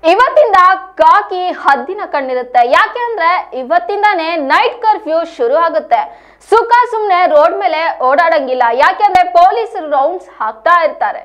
ಇವತ್ತಿಂದ ಕಾಕಿ ಹದ್ದಿನ ಕಣ್ಣಿರುತ್ತೆ ಯಾಕೆ ಅಂದ್ರೆ ಇವತ್ತಿಂದಾನೇ ನೈಟ್ ಕರ್ಫ್ಯೂ ಶುರು ಆಗುತ್ತೆ ಸುಖ ಸುಮ್ನೆ ರೋಡ್ ಮೇಲೆ ಓಡಾಡಂಗಿಲ್ಲ ಯಾಕೆಂದ್ರೆ ಪೊಲೀಸರು ರೌಂಡ್ಸ್ ಹಾಕ್ತಾ ಇರ್ತಾರೆ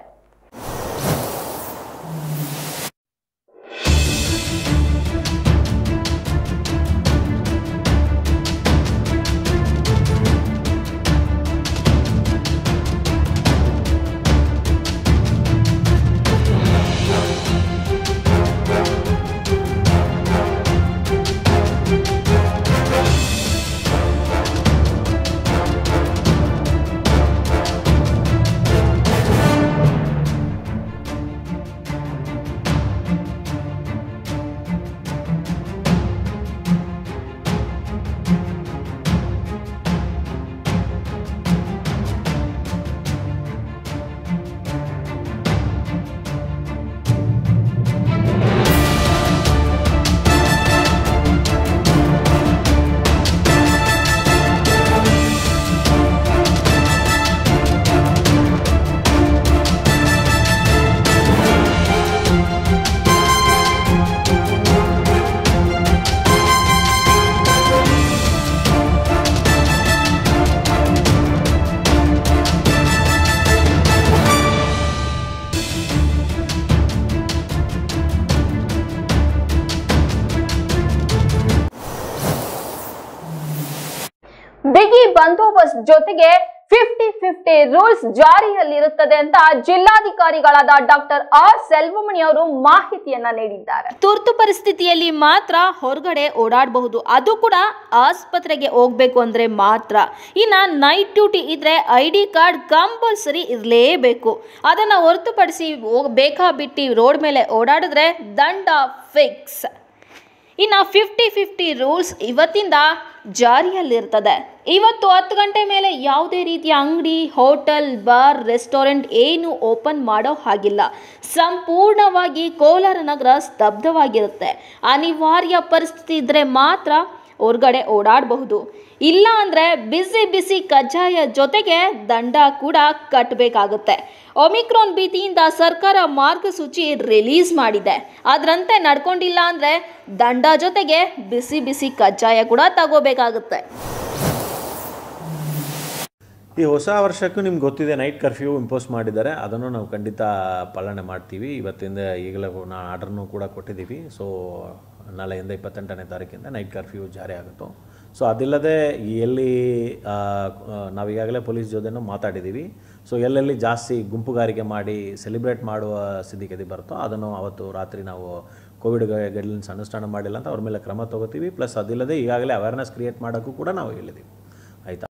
ಬಿಗಿ ಬಂದೋಬಸ್ತ್ ಜೊತೆಗೆ ಫಿಫ್ಟಿ ಫಿಫ್ಟಿ ರೂಲ್ಸ್ ಜಾರಿಯಲ್ಲಿರುತ್ತದೆ ಅಂತ ಜಿಲ್ಲಾಧಿಕಾರಿಗಳಾದ ಡಾಕ್ಟರ್ ಆರ್ ಸೆಲ್ವಮಣಿ ಅವರು ಮಾಹಿತಿಯನ್ನ ನೀಡಿದ್ದಾರೆ ತುರ್ತು ಪರಿಸ್ಥಿತಿಯಲ್ಲಿ ಮಾತ್ರ ಹೊರಗಡೆ ಓಡಾಡಬಹುದು ಅದು ಕೂಡ ಆಸ್ಪತ್ರೆಗೆ ಹೋಗ್ಬೇಕು ಅಂದ್ರೆ ಮಾತ್ರ ಇನ್ನು ನೈಟ್ ಡ್ಯೂಟಿ ಇದ್ರೆ ಐ ಡಿ ಕಾರ್ಡ್ ಕಂಪಲ್ಸರಿ ಇರಲೇಬೇಕು ಅದನ್ನು ಹೊರತುಪಡಿಸಿ ಹೋಗ್- ಬೇಕಾಬಿಟ್ಟಿ ರೋಡ್ ಮೇಲೆ ಓಡಾಡಿದ್ರೆ ದಂಡ ಫಿಕ್ಸ್ ಇನ್ನು ಫಿಫ್ಟಿ ಫಿಫ್ಟಿ ರೂಲ್ಸ್ ಇವತ್ತಿಂದ ಜಾರಿಯಲ್ಲಿರ್ತದೆ ಇವತ್ತು ಹತ್ತು ಗಂಟೆ ಮೇಲೆ ಯಾವುದೇ ರೀತಿಯ ಅಂಗಡಿ ಹೋಟೆಲ್ ಬಾರ್ ರೆಸ್ಟೋರೆಂಟ್ ಏನು ಓಪನ್ ಮಾಡೋ ಹಾಗಿಲ್ಲ ಸಂಪೂರ್ಣವಾಗಿ ಕೋಲಾರ ನಗರ ಸ್ತಬ್ಧವಾಗಿರುತ್ತೆ ಅನಿವಾರ್ಯ ಪರಿಸ್ಥಿತಿ ಇದ್ದರೆ ಮಾತ್ರ ಹೊರಗಡೆ ಓಡಾಡಬಹುದು ಇಲ್ಲ ಅಂದರೆ ಬಿಸಿ ಬಿಸಿ ಕಜ್ಜಾಯ ಜೊತೆಗೆ ದಂಡ ಕೂಡ ಕಟ್ಟಬೇಕಾಗುತ್ತೆ ಒಮಿಕ್ರಾನ್ ಭೀತಿಯಿಂದ ಸರ್ಕಾರ ಮಾರ್ಗಸೂಚಿ ರಿಲೀಸ್ ಮಾಡಿದೆ ಅದರಂತೆ ನಡ್ಕೊಂಡಿಲ್ಲ ಅಂದರೆ ದಂಡ ಜೊತೆಗೆ ಬಿಸಿ ಬಿಸಿ ಕಜ್ಜಾಯ ಕೂಡ ತಗೋಬೇಕಾಗುತ್ತೆ ಈ ಹೊಸ ವರ್ಷಕ್ಕೂ ನಿಮ್ಗೆ ಗೊತ್ತಿದೆ ನೈಟ್ ಕರ್ಫ್ಯೂ ಇಂಪೋಸ್ ಮಾಡಿದ್ದಾರೆ ಅದನ್ನು ನಾವು ಖಂಡಿತ ಪಾಲನೆ ಮಾಡ್ತೀವಿ ಇವತ್ತಿಂದ ಈಗಲೇ ನಾ ಆರ್ಡರ್ನು ಕೂಡ ಕೊಟ್ಟಿದ್ದೀವಿ ಸೊ ನಾಳೆಯಿಂದ ಇಪ್ಪತ್ತೆಂಟನೇ ತಾರೀಕಿಂದ ನೈಟ್ ಕರ್ಫ್ಯೂ ಜಾರಿ ಆಗುತ್ತೋ ಸೊ ಅದಿಲ್ಲದೆ ಈ ಎಲ್ಲಿ ಆ, ಆ, ನಾವೀಗಾಗಲೇ ಪೊಲೀಸ್ ಜೊತೆನೂ ಮಾತಾಡಿದ್ದೀವಿ ಸೊ ಎಲ್ಲೆಲ್ಲಿ ಜಾಸ್ತಿ ಗುಂಪುಗಾರಿಕೆ ಮಾಡಿ ಸೆಲಿಬ್ರೇಟ್ ಮಾಡುವ ಸ್ಥಿತಿಗತಿ ಬರುತ್ತೋ ಅದನ್ನು ಅವತ್ತು ರಾತ್ರಿ ನಾವು ಕೋವಿಡ್ ಗೈಡ್ಲೈನ್ಸ್ ಅನುಷ್ಠಾನ ಮಾಡಿಲ್ಲ ಅಂತ ಅವ್ರ ಮೇಲೆ ಕ್ರಮ ತಗೋತೀವಿ ಪ್ಲಸ್ ಅದಿಲ್ಲದೆ ಈಗಾಗಲೇ ಅವೇರ್ನೆಸ್ ಕ್ರಿಯೇಟ್ ಮಾಡೋಕ್ಕೂ ಕೂಡ ನಾವು ಹೇಳಿದ್ದೀವಿ ಆಯಿತಾ